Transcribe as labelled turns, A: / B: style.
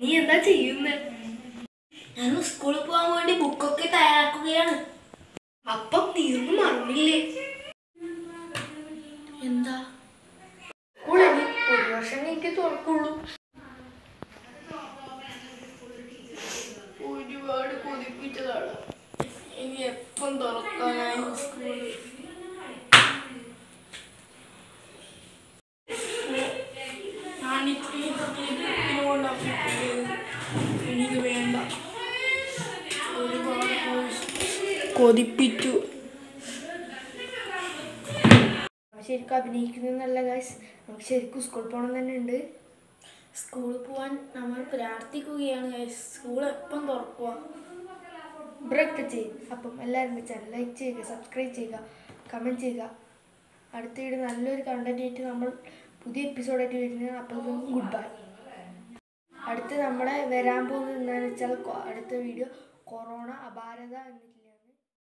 A: നീ എന്താ ചെയ്യുന്നത് ഞാൻ സ്കൂളിൽ പോകാൻ വേണ്ടി ബുക്കൊക്കെ തയ്യാറാക്കുകയാണ് അപ്പം തീർന്നു മറന്നില്ലേ എന്താ സ്കൂളിൽ ഒരു വർഷം എനിക്ക് തുറക്കുള്ളൂ ഒരുപാട് കൊതിപ്പിച്ചതാണ് ഇനി എപ്പം തുറക്കാനായി സ്കൂള് ഞാനിപ്പോണ്ട് എനിക്ക് വേണ്ട ഒരുപാട് കൊതിപ്പിച്ചു ശരിക്കും അഭിനയിക്കുന്നല്ല ഗൈസ് നമുക്ക് ശരിക്കും സ്കൂളിൽ പോകണം തന്നെ ഉണ്ട് സ്കൂളിൽ പോകാൻ നമ്മൾ പ്രാർത്ഥിക്കുകയാണ് ഗൈസ് സ്കൂൾ എപ്പം തുറക്കുക ബ്രേക്ക് ചെയ്യും അപ്പം എല്ലാവരും ചാനൽ ലൈക്ക് ചെയ്യുക സബ്സ്ക്രൈബ് ചെയ്യുക കമൻറ്റ് ചെയ്യുക അടുത്ത വീഡിയോ നല്ലൊരു കണ്ടന്റ് ആയിട്ട് നമ്മൾ പുതിയ എപ്പിസോഡായിട്ട് വരുന്നത് അപ്പോൾ ഗുഡ് ബൈ അടുത്ത് നമ്മളെ വരാൻ പോകുന്നത് എന്താണെന്ന് വെച്ചാൽ കൊ- അടുത്ത വീഡിയോ കൊറോണ അപാരത എന്നിട്ടില്ല